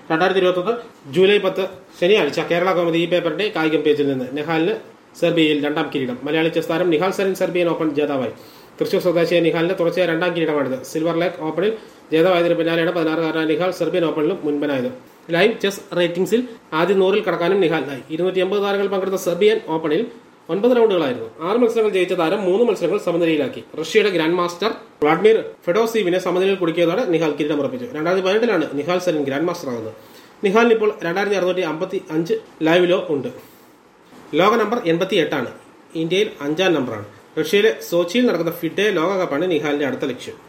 രണ്ടായിരത്തി ഇരുപത്തൊന്ന് ജൂലൈ പത്ത് ശനിയാഴ്ച കേരള കോമതി ഈ പേപ്പറിന്റെ കായികം പേജിൽ നിന്ന് നിഹാലിന് സെർബിയയിൽ രണ്ടാം കിരീടം മലയാളി ചെസ് താരം നിഹാൽ സരിൻ സെർബിയൻ ഓപ്പൺ ജേതാവായി തൃശൂർ സ്വദേശിയായ നിഹാലിന്റെ തുടർച്ചയായ രണ്ടാം കിരീടമാണിത് സിൽവർ ലേക്ക് ഓപ്പണിൽ ജേതാവായതിന് പിന്നാലെയാണ് പതിനാറുകാരനായ നിഹാൽ സെർബിയൻ ഓപ്പണിലും മുൻപനായത് ലൈവ് ചെസ് റേറ്റിംഗ്സിൽ ആദ്യ നൂറിൽ കടക്കാനും നിഹാലിനായി ഇരുന്നൂറ്റി എൺപത് താരങ്ങൾ പങ്കെടുത്ത സെർബിയൻ ഓപ്പണിൽ ഒൻപത് റൗണ്ടുകളായിരുന്നു ആറ് മത്സരങ്ങൾ ജയിച്ച താരം മൂന്ന് മത്സരങ്ങൾ സമനിലയിലാക്കി റഷ്യയുടെ ഗ്രാൻഡ് മാസ്റ്റർ വ്ളാഡിമിർ ഫെഡോസീവിനെ സമനിലയിൽ കുടുക്കിയതോടെ നിഹാൽ കിരീടം ഉറപ്പിച്ചു രണ്ടായിരത്തി പതിനെട്ടിലാണ് നിഹാൽ സരിൻ ഗ്രാൻഡ് മാസ്റ്റർ ആകുന്നത് നിഹാലിന് ഇപ്പോൾ രണ്ടായിരത്തി അറുന്നൂറ്റി അമ്പത്തി അഞ്ച് ലൈവിലോ ഉണ്ട് ലോക നമ്പർ എൺപത്തി എട്ടാണ് ഇന്ത്യയിൽ അഞ്ചാം നമ്പറാണ് റഷ്യയിലെ സോച്ചിയിൽ നടക്കുന്ന ഫിഡെ ലോകകപ്പാണ് നിഹാലിന്റെ അടുത്ത ലക്ഷ്യം